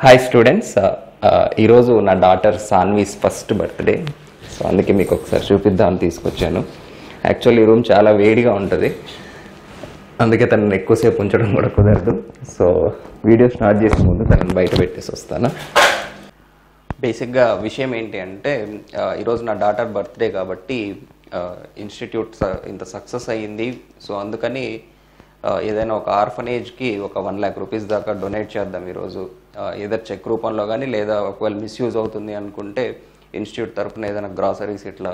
hi students ఈరోజు నా daughter Saanvi's first birthday so అందుకే మీకు ఒకసారి చూపిద్దామని తీసుకొచ్చాను యాక్చువల్లీ ఈ రూమ్ చాలా వేడిగా ఉంటుంది అందుకే తనని ఎక్కువసేపు ఉంచడం కూడా కుదరదు సో వీడియో స్టార్ట్ చేసే ముందు తనని బయట పెట్టేసి వస్తాను బేసిక్గా విషయం ఏంటి అంటే ఆ, ఈరోజు నా డాటర్ బర్త్డే కాబట్టి ఇన్స్టిట్యూట్ ఇంత సక్సెస్ అయ్యింది సో అందుకని ఆ, ఏదైనా ఒక ఆర్ఫనేజ్కి ఒక వన్ ల్యాక్ రూపీస్ దాకా డొనేట్ చేద్దాం ఈరోజు ఏదో చెక్ రూపంలో కానీ లేదా ఒకవేళ మిస్యూజ్ అవుతుంది అనుకుంటే ఇన్స్టిట్యూట్ తరఫున ఏదైనా గ్రాసరీస్ ఇట్లా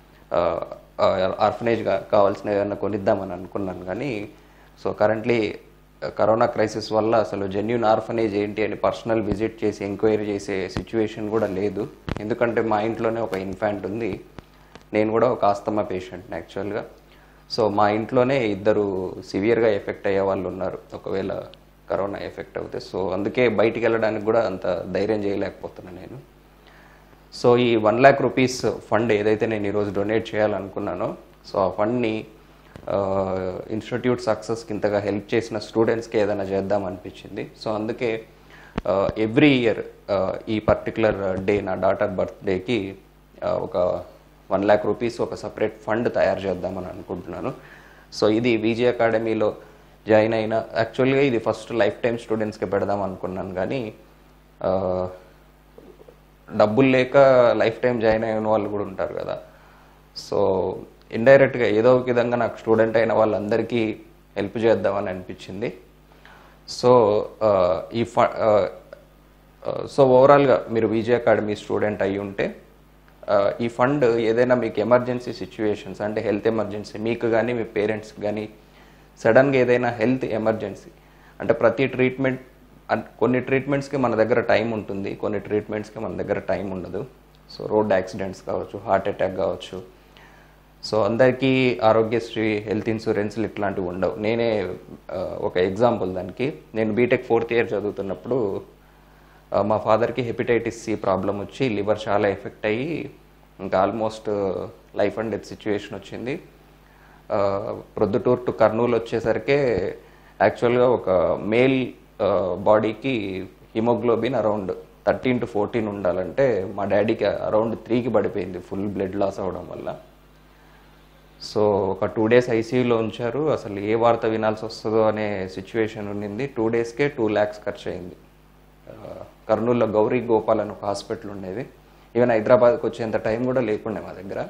ఆర్ఫనేజ్గా కావాల్సిన ఏదైనా కొనిద్దామని అనుకున్నాను కానీ సో కరెంట్లీ కరోనా క్రైసిస్ వల్ల అసలు జెన్యున్ ఆర్ఫనేజ్ ఏంటి అని పర్సనల్ విజిట్ చేసి ఎంక్వైరీ చేసే సిచ్యువేషన్ కూడా లేదు ఎందుకంటే మా ఇంట్లోనే ఒక ఇన్ఫాంట్ ఉంది నేను కూడా ఒక ఆస్తమా పేషెంట్ యాక్చువల్గా సో మా ఇంట్లోనే ఇద్దరు సివియర్గా ఎఫెక్ట్ అయ్యే వాళ్ళు ఉన్నారు ఒకవేళ కరోనా ఎఫెక్ట్ అవుతే సో అందుకే బయటికి వెళ్ళడానికి కూడా అంత ధైర్యం చేయలేకపోతున్నాను నేను సో ఈ వన్ ల్యాక్ రూపీస్ ఫండ్ ఏదైతే నేను ఈరోజు డొనేట్ చేయాలనుకున్నానో సో ఆ ఫండ్ని ఇన్స్టిట్యూట్ సక్సెస్కి ఇంతగా హెల్ప్ చేసిన స్టూడెంట్స్కి ఏదైనా చేద్దాం అనిపించింది సో అందుకే ఎవ్రీ ఇయర్ ఈ పర్టికులర్ డే నా డాటర్ బర్త్డేకి ఒక వన్ ల్యాక్ రూపీస్ ఒక సపరేట్ ఫండ్ తయారు చేద్దామని అనుకుంటున్నాను సో ఇది విజయ అకాడమీలో జాయిన్ అయిన యాక్చువల్గా ఇది ఫస్ట్ లైఫ్ టైం స్టూడెంట్స్కి పెడదాం అనుకున్నాను కానీ ఆ, డబ్బులు లేక లైఫ్ టైం జాయిన్ అయిన వాళ్ళు కూడా ఉంటారు కదా సో ఇండైరెక్ట్గా ఏదో ఒక విధంగా నాకు స్టూడెంట్ అయిన వాళ్ళందరికీ హెల్ప్ చేద్దామని అనిపించింది సో ఆ, ఈ ఫ ఆ, ఆ, సో ఓవరాల్గా మీరు విజయ అకాడమీ స్టూడెంట్ అయి ఉంటే ఆ, ఈ ఫండ్ ఏదైనా మీకు ఎమర్జెన్సీ సిచ్యువేషన్స్ అంటే హెల్త్ ఎమర్జెన్సీ మీకు కానీ మీ పేరెంట్స్కి కానీ సడన్గా ఏదైనా హెల్త్ ఎమర్జెన్సీ అంటే ప్రతి ట్రీట్మెంట్ అన్- కొన్ని ట్రీట్మెంట్స్కి మన దగ్గర టైం ఉంటుంది కొన్ని ట్రీట్మెంట్స్కి మన దగ్గర టైం ఉండదు సో రోడ్ యాక్సిడెంట్స్ కావచ్చు హార్ట్ అటాక్ కావచ్చు సో అందరికీ ఆరోగ్యశ్రీ హెల్త్ ఇన్సూరెన్స్లు ఇట్లాంటివి ఉండవు నేనే ఆ, ఒక ఎగ్జాంపుల్ దానికి నేను బీటెక్ ఫోర్త్ ఇయర్ చదువుతున్నప్పుడు ఆ, మా ఫాదర్కి హెపటైటిస్ సి ప్రాబ్లం వచ్చి లివర్ చాలా ఎఫెక్ట్ అయ్యి ఇంకా almost life and death situation వచ్చింది ఆ, ప్రొద్దుటూర్ టు కర్నూలు వచ్చేసరికి యాక్చువల్గా ఒక మేల్ బాడీకి haemoglobin around thirteen to fourteen ఉండాలంటే మా డాడీకి అరౌండ్ త్రీకి పడిపోయింది ఫుల్ బ్లడ్ లాస్ అవ్వడం వల్ల సో ఒక టూ డేస్ ఐసీయూలో ఉంచారు అసలు ఏ వార్త వినాల్సి వస్తుందో అనే సిచ్యువేషన్ ఉండింది టూ డేస్కే టూ ల్యాక్స్ ఖర్చు అయింది ఆ, కర్నూలులో గౌరీ గోపాల్ అని ఒక హాస్పిటల్ ఉండేది ఈవెన్ హైదరాబాద్కి వచ్చేంత టైం కూడా లేకుండే మా దగ్గర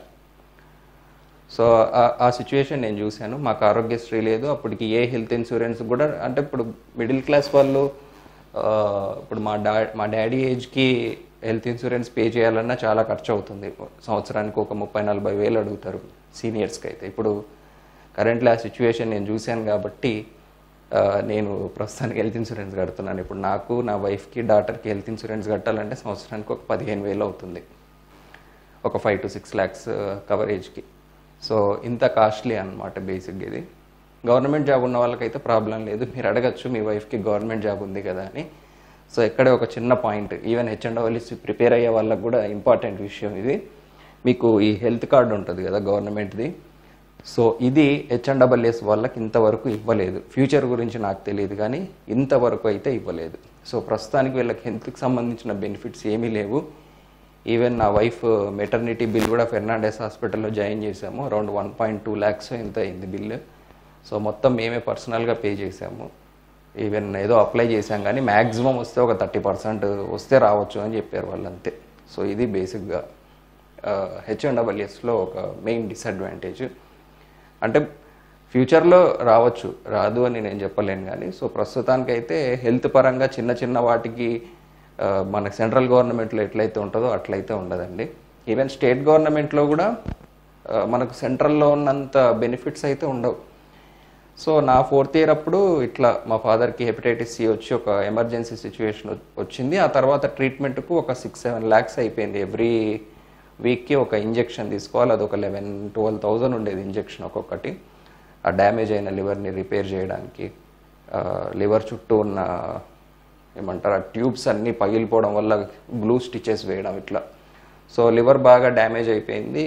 సో ఆ- ఆ సిచ్యువేషన్ నేను చూశాను మాకు ఆరోగ్యశ్రీ లేదు అప్పటికి ఏ హెల్త్ ఇన్సూరెన్స్ కూడా అంటే ఇప్పుడు మిడిల్ క్లాస్ వాళ్ళు ఆ, ఇప్పుడు మా డా మా డాడీ ఏజ్కి హెల్త్ ఇన్సూరెన్స్ పే చేయాలన్నా చాలా ఖర్చు అవుతుంది సంవత్సరానికి ఒక ముప్పై నలభై వేలు అడుగుతారు సీనియర్స్కి అయితే ఇప్పుడు కరెంట్లీ ఆ సిచ్యువేషన్ నేను చూశాను కాబట్టి ఆ, నేను ప్రస్తుతానికి హెల్త్ ఇన్సూరెన్స్ కడుతున్నాను ఇప్పుడు నాకు నా వైఫ్కి డాటర్కి హెల్త్ ఇన్సూరెన్స్ కట్టాలంటే సంవత్సరానికి ఒక పదిహేను వేలు అవుతుంది ఒక ఫైవ్ టు సిక్స్ ల్యాక్స్ కవరేజ్కి సో ఇంత కాస్ట్లీ అనమాట బేసిక్ ఇది గవర్నమెంట్ జాబ్ ఉన్న వాళ్ళకైతే ప్రాబ్లం లేదు మీరు అడగచ్చు మీ వైఫ్కి గవర్నమెంట్ జాబ్ ఉంది కదా అని సో ఇక్కడే ఒక చిన్న పాయింట్ ఈవెన్ హెచ్ఎండ్ ప్రిపేర్ అయ్యే వాళ్ళకి కూడా ఇంపార్టెంట్ విషయం ఇది మీకు ఈ హెల్త్ కార్డు ఉంటుంది కదా గవర్నమెంట్ది సో ఇది హెచ్ఎండ్డబ్ల్యూఎస్ వాళ్ళకి ఇంతవరకు ఇవ్వలేదు ఫ్యూచర్ గురించి నాకు తెలియదు కానీ ఇంతవరకు అయితే ఇవ్వలేదు సో ప్రస్తుతానికి వీళ్ళకి హెల్త్కి సంబంధించిన బెనిఫిట్స్ ఏమీ లేవు ఈవెన్ నా వైఫ్ మెటర్నిటీ బిల్ కూడా ఫెర్నాండెస్ హాస్పిటల్లో జాయిన్ చేశాము around one point two lakhs ఎంత అయింది బిల్ సో మొత్తం మేమే పర్సనల్గా పే చేసాము ఈవెన్ ఏదో అప్లై చేశాం కానీ మ్యాక్సిమం వస్తే ఒక థర్టీ పర్సెంట్ వస్తే రావచ్చు అని చెప్పారు వాళ్ళు అంతే సో ఇది బేసిక్గా హెచ్ఎండబ్ల్యూఎస్లో ఒక మెయిన్ డిసడ్వాంటేజ్ అంటే ఫ్యూచర్లో రావచ్చు రాదు అని నేను చెప్పలేను కానీ సో ప్రస్తుతానికైతే హెల్త్ పరంగా చిన్న చిన్న వాటికి ఆ, మన సెంట్రల్ గవర్నమెంట్లో ఎట్లయితే ఉంటుందో అట్లయితే ఉండదండి ఈవెన్ స్టేట్ గవర్నమెంట్లో కూడా ఆ, మనకు సెంట్రల్లో ఉన్నంత బెనిఫిట్స్ అయితే ఉండవు సో నా ఫోర్త్ ఇయర్ అప్పుడు ఇట్లా మా ఫాదర్కి హెపటైటిస్ సి వచ్చి ఒక ఎమర్జెన్సీ సిచ్యువేషన్ వచ్చింది ఆ తర్వాత ట్రీట్మెంట్కు ఒక సిక్స్ సెవెన్ ల్యాక్స్ అయిపోయింది ఎవ్రీ వీక్కి ఒక ఇంజెక్షన్ తీసుకోవాలి అది ఒక లెవెన్ ట్వెల్వ్ థౌజండ్ ఉండేది ఇంజెక్షన్ ఒక్కొక్కటి ఆ డ్యామేజ్ అయిన లివర్ని రిపేర్ చేయడానికి లివర్ చుట్టూ ఉన్న ఏమంటారు ఆ ట్యూబ్స్ అన్నీ పగిలిపోవడం వల్ల గ్లూ స్టిచెస్ వేయడం ఇట్లా సో లివర్ బాగా డ్యామేజ్ అయిపోయింది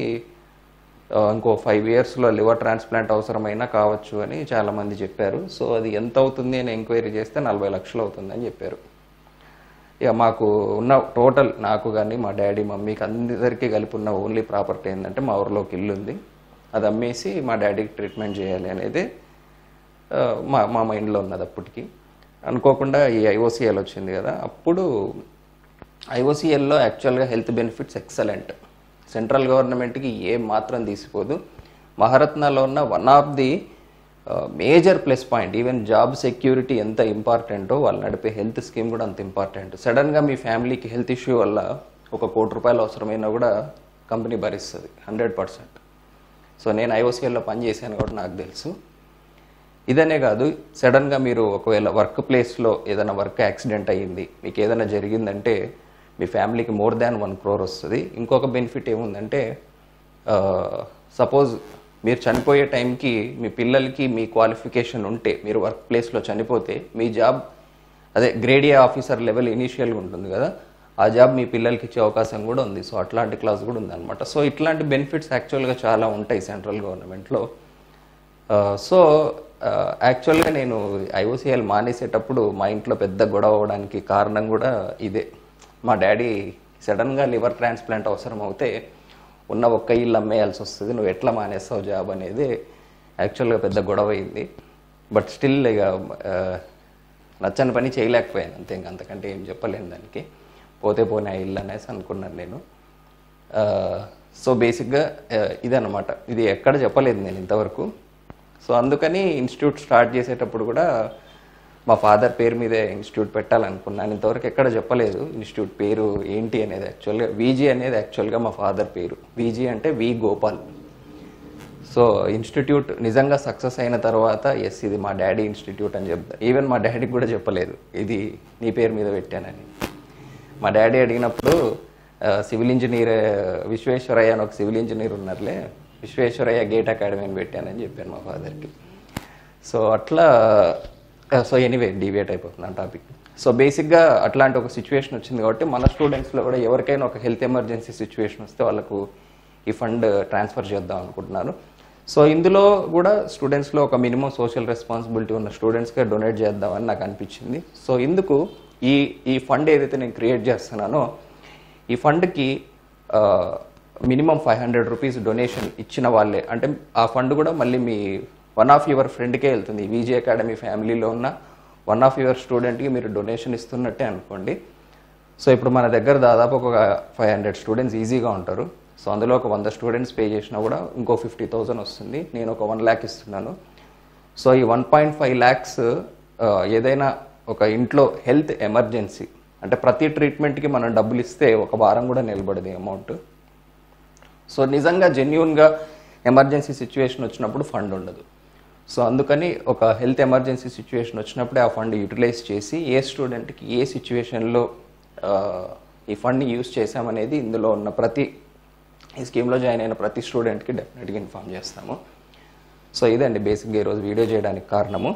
ఆ, ఇంకో ఫైవ్ ఇయర్స్లో లివర్ ట్రాన్స్ప్లాంట్ అవసరమైనా కావచ్చు అని చాలామంది చెప్పారు సో అది ఎంత అవుతుంది అని ఎంక్వైరీ చేస్తే నలభై లక్షలు అవుతుందని చెప్పారు ఇక మాకు ఉన్న టోటల్ నాకు కానీ మా డాడీ మమ్మీకి అందరికీ కలిపి ఉన్న ఓన్లీ ప్రాపర్టీ ఏంటంటే మా ఊర్లో ఒక ఇల్లు ఉంది అది అమ్మేసి మా డాడీకి ట్రీట్మెంట్ చేయాలి అనేది ఆ, మా మా మైండ్లో ఉన్నది అప్పటికి అనుకోకుండా ఈ ఐఓసిఎల్ వచ్చింది కదా అప్పుడు ఐఓసిఎల్లో యాక్చువల్గా హెల్త్ బెనిఫిట్స్ ఎక్సలెంట్ సెంట్రల్ గవర్నమెంట్కి ఏం మాత్రం తీసిపోదు మహారత్నాలో ఉన్న one of the major plus point even job security ఎంత ఇంపార్టెంటో వాళ్ళు నడిపే హెల్త్ స్కీమ్ కూడా అంత ఇంపార్టెంట్ సడన్గా మీ ఫ్యామిలీకి హెల్త్ ఇష్యూ వల్ల ఒక కోటి రూపాయలు అవసరమైనా కూడా కంపెనీ భరిస్తుంది హండ్రెడ్ పర్సెంట్ సో నేను ఐఓసిఎల్లో పనిచేశాను కూడా నాకు తెలుసు ఇదనే కాదు సడన్గా మీరు ఒకవేళ వర్క్ ప్లేస్లో ఏదైనా వర్క్ యాక్సిడెంట్ అయ్యింది మీకు ఏదైనా జరిగిందంటే మీ ఫ్యామిలీకి మోర్ దాన్ వన్ క్రోర్ వస్తుంది ఇంకొక బెనిఫిట్ ఏముందంటే సపోజ్ మీరు చనిపోయే టైంకి మీ పిల్లలకి మీ క్వాలిఫికేషన్ ఉంటే మీరు వర్క్ ప్లేస్లో చనిపోతే మీ జాబ్ అదే గ్రేడియా ఆఫీసర్ లెవెల్ ఇనీషియల్గా ఉంటుంది కదా ఆ జాబ్ మీ పిల్లలకి ఇచ్చే అవకాశం కూడా ఉంది సో అట్లాంటి క్లాస్ కూడా ఉందన్నమాట సో ఇట్లాంటి బెనిఫిట్స్ యాక్చువల్గా చాలా ఉంటాయి సెంట్రల్ గవర్నమెంట్లో సో యాక్చువల్గా నేను ఐఓసిఎల్ మానేసేటప్పుడు మా ఇంట్లో పెద్ద గొడవ అవ్వడానికి కారణం కూడా ఇదే మా డాడీ సడన్గా లివర్ ట్రాన్స్ప్లాంట్ అవసరం అవుతే ఉన్న ఒక్క ఇల్లు అమ్మేయాల్సి వస్తుంది నువ్వు ఎట్లా మానేస్తావు జాబ్ అనేది యాక్చువల్గా పెద్ద గొడవ అయింది బట్ స్టిల్ ఇక ఆ, నచ్చని పని చేయలేకపోయాను అంతే ఇంక అంతకంటే ఏం చెప్పలేను దానికి పోతే పోనీ ఆ ఇల్లు అనేసి అనుకున్నాను నేను సో బేసిక్గా ఇదన్నమాట ఇది ఎక్కడ చెప్పలేదు నేను ఇంతవరకు సో అందుకని ఇన్స్టిట్యూట్ స్టార్ట్ చేసేటప్పుడు కూడా మా ఫాదర్ పేరు మీదే ఇన్స్టిట్యూట్ పెట్టాలనుకున్నాను ఇంతవరకు ఎక్కడ చెప్పలేదు ఇన్స్టిట్యూట్ పేరు ఏంటి అనేది యాక్చువల్గా వీజీ అనేది యాక్చువల్గా మా ఫాదర్ పేరు వీజీ అంటే వి గోపాల్ సో ఇన్స్టిట్యూట్ నిజంగా సక్సెస్ అయిన తర్వాత ఎస్ ఇది మా డాడీ ఇన్స్టిట్యూట్ అని చెప్తా ఈవెన్ మా డాడీకి కూడా చెప్పలేదు ఇది నీ పేరు మీద పెట్టానని మా డాడీ అడిగినప్పుడు ఆ, సివిల్ ఇంజనీర్ విశ్వేశ్వరయ్య అని ఒక సివిల్ ఇంజనీర్ ఉన్నారులే విశ్వేశ్వరయ్య గేట్ అకాడమీ అని పెట్టానని చెప్పాను మా ఫాదర్కి సో అట్లా సో ఎనీవే డివియేట్ అయిపోతున్నాను టాపిక్ సో బేసిక్గా అట్లాంటి ఒక సిచ్యువేషన్ వచ్చింది కాబట్టి మన స్టూడెంట్స్లో కూడా ఎవరికైనా ఒక హెల్త్ ఎమర్జెన్సీ సిచ్యువేషన్ వస్తే వాళ్ళకు ఈ ఫండ్ ట్రాన్స్ఫర్ చేద్దాం అనుకుంటున్నాను సో ఇందులో కూడా స్టూడెంట్స్లో ఒక మినిమం సోషల్ రెస్పాన్సిబిలిటీ ఉన్న స్టూడెంట్స్కే డొనేట్ చేద్దామని నాకు అనిపించింది సో ఇందుకు ఈ ఈ ఫండ్ ఏదైతే నేను క్రియేట్ చేస్తున్నానో ఈ ఫండ్కి minimum five hundred rupees donation ఇచ్చిన వాళ్ళే అంటే ఆ ఫండ్ కూడా మళ్ళీ మీ వన్ ఆఫ్ యువర్ ఫ్రెండ్కే వెళ్తుంది విజీ అకాడమీ ఫ్యామిలీలో ఉన్న వన్ ఆఫ్ యువర్ స్టూడెంట్కి మీరు డొనేషన్ ఇస్తున్నట్టే అనుకోండి సో ఇప్పుడు మన దగ్గర దాదాపు ఒక ఫైవ్ హండ్రెడ్ స్టూడెంట్స్ ఈజీగా ఉంటారు సో అందులో ఒక వంద స్టూడెంట్స్ పే చేసినా కూడా ఇంకో ఫిఫ్టీ థౌజండ్ వస్తుంది నేను ఒక వన్ ల్యాక్ ఇస్తున్నాను సో ఈ వన్ పాయింట్ ఫైవ్ ల్యాక్స్ ఏదైనా ఒక ఇంట్లో హెల్త్ ఎమర్జెన్సీ అంటే ప్రతి ట్రీట్మెంట్కి మనం డబ్బులు ఇస్తే ఒక వారం కూడా నిలబడదు అమౌంట్ సో నిజంగా జెన్యున్గా ఎమర్జెన్సీ సిచ్యువేషన్ వచ్చినప్పుడు ఫండ్ ఉండదు సో అందుకని ఒక హెల్త్ ఎమర్జెన్సీ సిచ్యువేషన్ వచ్చినప్పుడే ఆ ఫండ్ యూటిలైజ్ చేసి ఏ స్టూడెంట్కి ఏ సిచ్యువేషన్లో ఈ ఫండ్ని యూస్ చేసామనేది ఇందులో ఉన్న ప్రతి ఈ స్కీమ్లో జాయిన్ అయిన ప్రతి స్టూడెంట్కి డెఫినెట్గా ఇన్ఫామ్ చేస్తాము సో ఇదండి బేసిక్గా ఈరోజు వీడియో చేయడానికి కారణము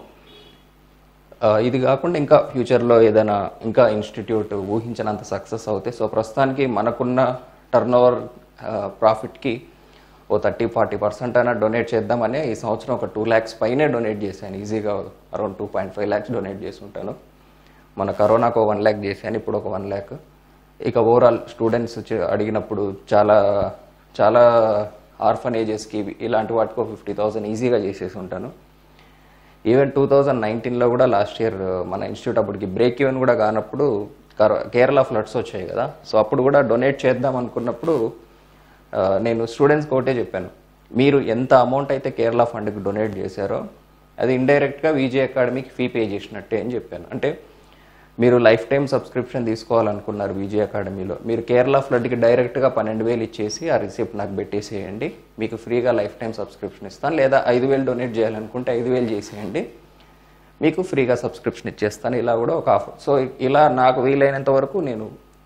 ఆ, ఇది కాకుండా ఇంకా ఫ్యూచర్లో ఏదైనా ఇంకా ఇన్స్టిట్యూట్ ఊహించినంత సక్సెస్ అవుతాయి సో ప్రస్తుతానికి మనకున్న టర్న్ ఓవర్ ప్రాఫిట్కి ఓ థర్టీ ఫార్టీ పర్సెంట్ అయినా డొనేట్ చేద్దామని ఈ సంవత్సరం ఒక టూ ల్యాక్స్ పైనే డొనేట్ చేశాను ఈజీగా around two point five lakhs donate చేసి ఉంటాను మన కరోనాకు వన్ ల్యాక్ చేశాను ఇప్పుడు ఒక వన్ ల్యాక్ ఇక ఓవరాల్ స్టూడెంట్స్ అడిగినప్పుడు చాలా చాలా ఆర్ఫనేజెస్కి ఇలాంటి వాటికి ఫిఫ్టీ థౌసండ్ ఈజీగా చేసేసి ఉంటాను ఈవెన్ టూ థౌజండ్ నైన్టీన్లో కూడా లాస్ట్ ఇయర్ మన ఇన్స్టిట్యూట్ అప్పటికి బ్రేక్ ఈవెన్ కూడా కానప్పుడు కర- కేరళ ఫ్లడ్స్ వచ్చాయి కదా సో అప్పుడు కూడా డొనేట్ చేద్దాం అనుకున్నప్పుడు ఆ, నేను స్టూడెంట్స్కి ఒకటే చెప్పాను మీరు ఎంత అమౌంట్ అయితే కేరళ ఫండ్కి డొనేట్ చేశారో అది ఇండైరెక్ట్గా విజే అకాడమీకి ఫీ పే చేసినట్టే అని చెప్పాను అంటే మీరు లైఫ్ టైం సబ్స్క్రిప్షన్ తీసుకోవాలనుకున్నారు విజయ అకాడమీలో మీరు కేరళ ఫ్లడ్కి డైరెక్ట్గా పన్నెండు వేలు ఇచ్చేసి ఆ రిసిప్ట్ నాకు పెట్టేసేయండి మీకు ఫ్రీగా లైఫ్ టైం సబ్స్క్రిప్షన్ ఇస్తాను లేదా ఐదు వేలు డొనేట్ చేయాలనుకుంటే ఐదు వేలు చేసేయండి మీకు ఫ్రీగా సబ్స్క్రిప్షన్ ఇచ్చేస్తాను ఇలా కూడా ఒక ఆఫర్ సో ఇలా నాకు వీలైనంత వరకు నేను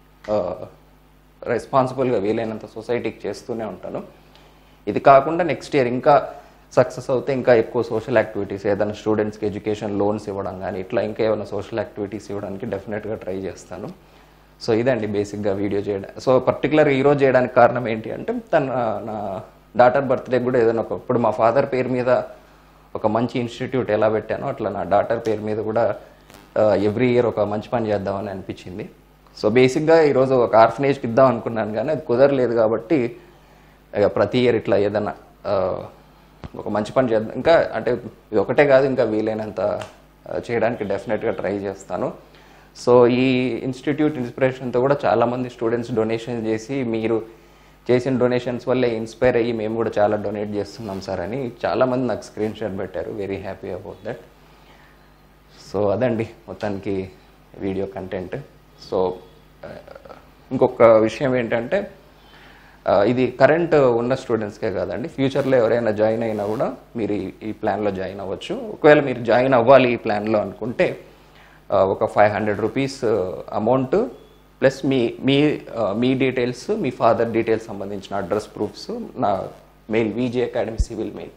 రెస్పాన్సిబుల్గా వీలైనంత సొసైటీకి చేస్తూనే ఉంటాను ఇది కాకుండా నెక్స్ట్ ఇయర్ ఇంకా సక్సెస్ అవుతే ఇంకా ఎక్కువ సోషల్ యాక్టివిటీస్ ఏదైనా స్టూడెంట్స్కి ఎడ్యుకేషన్ లోన్స్ ఇవ్వడం కానీ ఇట్లా ఇంకా ఏమైనా సోషల్ యాక్టివిటీస్ ఇవ్వడానికి డెఫినెట్గా ట్రై చేస్తాను సో ఇదండి బేసిక్గా వీడియో చేయడం సో పర్టికులర్ ఈరోజు చేయడానికి కారణం ఏంటి అంటే తన నా డాటర్ బర్త్డే కూడా ఏదైనా ఒక ఇప్పుడు మా ఫాదర్ పేరు మీద ఒక మంచి ఇన్స్టిట్యూట్ ఎలా పెట్టానో అట్లా నా డాటర్ పేరు మీద కూడా ఎవ్రీ ఇయర్ ఒక మంచి పని చేద్దామని అనిపించింది సో బేసిక్గా ఈరోజు ఒక ఆర్ఫనేజ్కి ఇద్దాం అనుకున్నాను కానీ అది కుదరలేదు కాబట్టి ఇక ప్రతి ఇయర్ ఇట్లా ఏదన్నా ఆ, ఒక మంచి పని చేద్దాం ఇంకా అంటే ఇది ఒకటే కాదు ఇంకా వీలైనంత ఆ, చేయడానికి డెఫినెట్గా ట్రై చేస్తాను సో ఈ ఇన్స్టిట్యూట్ ఇన్స్పిరేషన్తో కూడా చాలామంది స్టూడెంట్స్ డొనేషన్ చేసి మీరు చేసిన డొనేషన్స్ వల్లే ఇన్స్పైర్ అయ్యి మేము కూడా చాలా డొనేట్ చేస్తున్నాం సార్ అని చాలామంది నాకు స్క్రీన్ షాట్ పెట్టారు very happy about that so అదండి మొత్తానికి వీడియో కంటెంట్ సో ఆ, ఇంకొక విషయం ఏంటంటే ఆ, ఇది కరెంట్ ఉన్న స్టూడెంట్స్కే కాదండి ఫ్యూచర్లో ఎవరైనా జాయిన్ అయినా కూడా మీరు ఈ- ఈ ప్లాన్లో జాయిన్ అవ్వచ్చు ఒకవేళ మీరు జాయిన్ అవ్వాలి ఈ ప్లాన్లో అనుకుంటే ఆ, ఒక five hundred rupees amount plus మీ మీ ఆ, మీ డీటెయిల్స్ మీ ఫాదర్ డీటెయిల్స్ సంబంధించిన అడ్రస్ ప్రూఫ్స్ నా mail VJ academy civil mail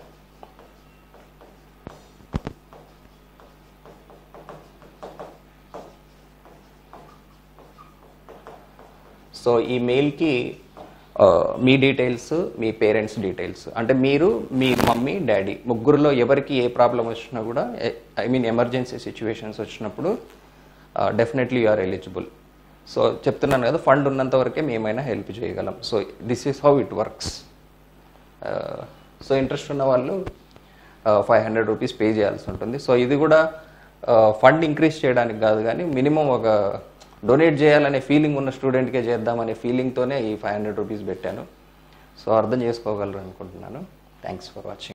so ఈ మెయిల్కి ఆ, మీ డీటెయిల్స్ మీ పేరెంట్స్ డీటెయిల్స్ అంటే మీరు మీ మమ్మీ డాడీ ముగ్గురులో ఎవరికి ఏ ప్రాబ్లం వచ్చినా కూడా ఐ మీన్ ఎమర్జెన్సీ సిచ్యువేషన్స్ వచ్చినప్పుడు definitely you are eligible so చెప్తున్నాను కదా ఫండ్ ఉన్నంత వరకే మేమైనా హెల్ప్ చేయగలం so this is how it works so interest ఉన్న వాళ్ళు ఫైవ్ హండ్రెడ్ రూపీస్ పే చేయాల్సి ఉంటుంది సో ఇది కూడా ఫండ్ ఇంక్రీజ్ చేయడానికి కాదు కానీ మినిమం ఒక డొనేట్ చేయాలనే ఫీలింగ్ ఉన్న స్టూడెంట్కే చేద్దామనే ఫీలింగ్తోనే ఈ ఫైవ్ హండ్రెడ్ రూపీస్ పెట్టాను సో అర్థం చేసుకోగలరు అనుకుంటున్నాను థ్యాంక్స్ ఫర్ వాచింగ్